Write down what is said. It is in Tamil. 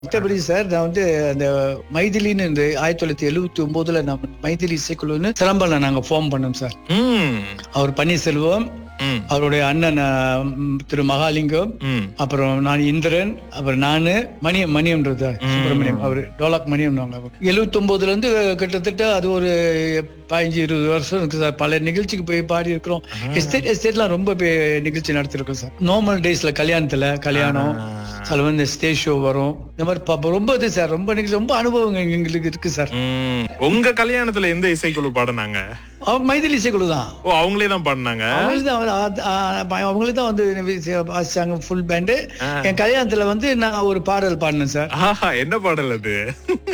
மற்றபடி சார் நான் வந்து அந்த மைதிலின்னு இந்த ஆயிரத்தி தொள்ளாயிரத்தி எழுபத்தி ஒன்பதுல நான் மைதிலி இசைக்குழுன்னு சிலம்பல நாங்க ஃபார்ம் பண்ணோம் சார் ம் அவர் பன்னீர்செல்வம் ம் அவருடைய அண்ணன் அஹ், ம், திரு மகாலிங்கம் ம் அப்புறம் நான் இந்திரன் அப்புறம் நானு மணியம் மணியம்ன்றது சுப்பிரமணியம் அவர் டோலாக் மணியம் எழுபத்தி ஒன்பதுல இருந்து கிட்டத்தட்ட அது ஒரு பதினஞ்சு இருபது வருஷம் இருக்கு சார் பல நிகழ்ச்சிக்கு போய் பாடி இருக்கிறோம் எஸ்டேட் எஸ்டேட்லாம் ரொம்ப போய் நிகழ்ச்சி நடத்திருக்கோம் சார் நார்மல் டேஸ்ல கல்யாணத்துல கல்யாணம் அதுல வந்து ஸ்டேஜ் ஷோ வரும் இந்த மாதிரி ப- ரொம்ப இது சார் ரொம்ப நிகழ்ச்சி ரொம்ப அனுபவம் எங்களுக்கு இருக்கு சார் ம். உங்க கல்யாணத்துல எந்த இசைக்குழு பாடினாங்க அவங்க மைதிலி இசைக்குழு தான் ஓ அவங்களே தான் பாடினாங்க அவங்களுக்கு தான் வந்து, ஆ- ஆ- அவங்களுக்கு தான் வந்து வாசிச்சாங்க ஃபுல் பேண்டு என் கல்யாணத்துல வந்து நான் ஒரு பாடல் பாடினேன் சார் ஆஹா என்ன பாடல் அது